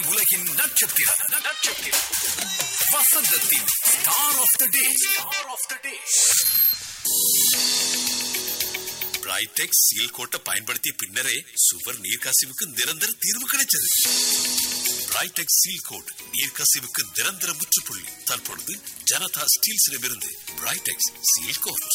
உலகின் நட்சத்திரம் நட்சத்திரம் வசந்தத்தின் star of the day star of the day Pridec seal கோட்டை பயன்படுத்திய பின்னரே சுவர் நீர்க்கசிவுக்கு நிரந்தர தீர்வு கிடைச்சது பிரைடெக் சீல் கோட் நீர்க்கசிவுக்கு நிரந்தர முற்றுப்புள்ளி தற்பொழுது ஜனதா ஸ்டீல்ஸிடமிருந்து பிரைடெக்ஸ் சீல் கோட்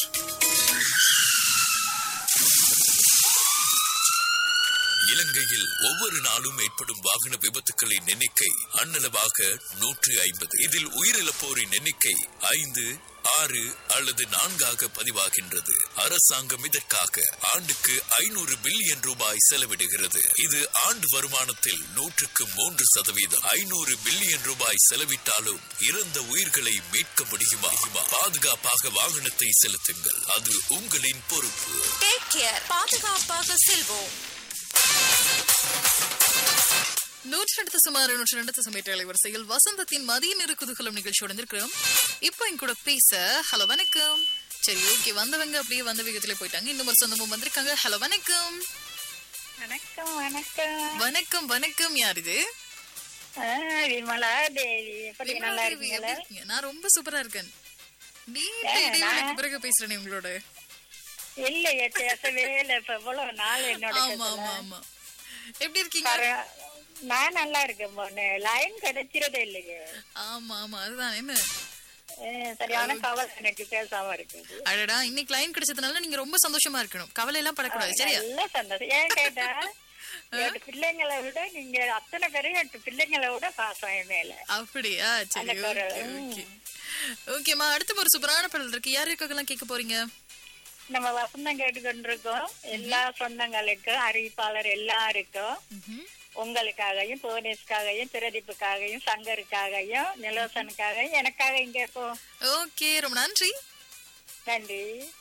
இலங்கையில் ஒவ்வொரு நாளும் ஏற்படும் வாகன விபத்துகளின் எண்ணிக்கை அன்னளவாக நூற்று ஐம்பது இதில் உயிரிழப்போரின் எண்ணிக்கை ஐந்து ஆறு அல்லது நான்காக பதிவாகின்றது அரசாங்கம் இதற்காக ஆண்டுக்கு ஐநூறு பில்லியன் ரூபாய் செலவிடுகிறது இது ஆண்டு வருமானத்தில் நூற்றுக்கு மூன்று சதவீதம் ஐநூறு பில்லியன் ரூபாய் செலவிட்டாலும் இறந்த உயிர்களை மீட்க முடியுமா பாதுகாப்பாக வாகனத்தை செலுத்துங்கள் அது உங்களின் பொறுப்பு டேக் கேர் பாதுகாப்பாக செல்வோம் நூற்றி ரெண்டு சுமார் நூற்றி ரெண்டு சமயற்ற வரிசையில் வசந்தத்தின் மதிய நிறு குதூகலம் நிகழ்ச்சியோட இருக்கிறோம் இப்போ என் கூட பேச ஹலோ வணக்கம் சரி ஓகே வந்தவங்க அப்படியே வந்த வேகத்துல போயிட்டாங்க இன்னும் ஒரு சொந்தமும் வந்திருக்காங்க ஹலோ வணக்கம் வணக்கம் வணக்கம் வணக்கம் வணக்கம் யார் இது ஆ, விமலா தேவி எப்படி நல்லா தேவி, இருக்கீங்களா எப்படி இருக்கீங்க? நான் ரொம்ப சூப்பரா இருக்கேன் நீண்ட ஏன், இடைவெளிக்கு நான்- பிறகு பேசுறேன் உங்களோட இல்லையே பேசவே இல்லை இப்ப எவ்வளவு நாள் என்னோட ஆமா ஆமா பேசல. ஆமா எப்படி இருக்கீங்க பர- நான் நல்லா இருக்கேன் பொண்ணு லைன் கிடைச்சிரதே இல்லையே ஆமா ஆமா அதுதான் என்ன ஆ, சரியான கவலை எனக்கு பேசாம இருக்குது அடடா இன்னைக்கு லைன் கிடைச்சதுனால நீங்க ரொம்ப சந்தோஷமா இருக்கணும் கவலை எல்லாம் படக்கூடாது சரியா நல்ல சந்தோஷம் ஏன் கேட்டா எட்டு பிள்ளைங்களை விட நீங்க அத்தனை பேரும் எட்டு பிள்ளைங்களை விட பாசம் என் மேல அப்படியா சரி அந்த குரல், ஓகே ஓகே ஓகேம்மா அடுத்து ஒரு சூப்பரான பாடல் இருக்கு யார் இருக்கலாம் கேட்க போறீங்க நம்ம வசந்தம் கேட்டுக்கொண்டிருக்கோம் எல்லா சொந்தங்களுக்கும் அறிவிப்பாளர் எல்லாருக்கும் ம்ஹும். உங்களுக்காகவும் புவனேஷ்காகவும் பிரதீப்புக்காகவும் சங்கருக்காகவும் நிலோசனுக்காகவும் எனக்காக இங்க இருக்கும் ஓகே ரொம்ப நன்றி நன்றி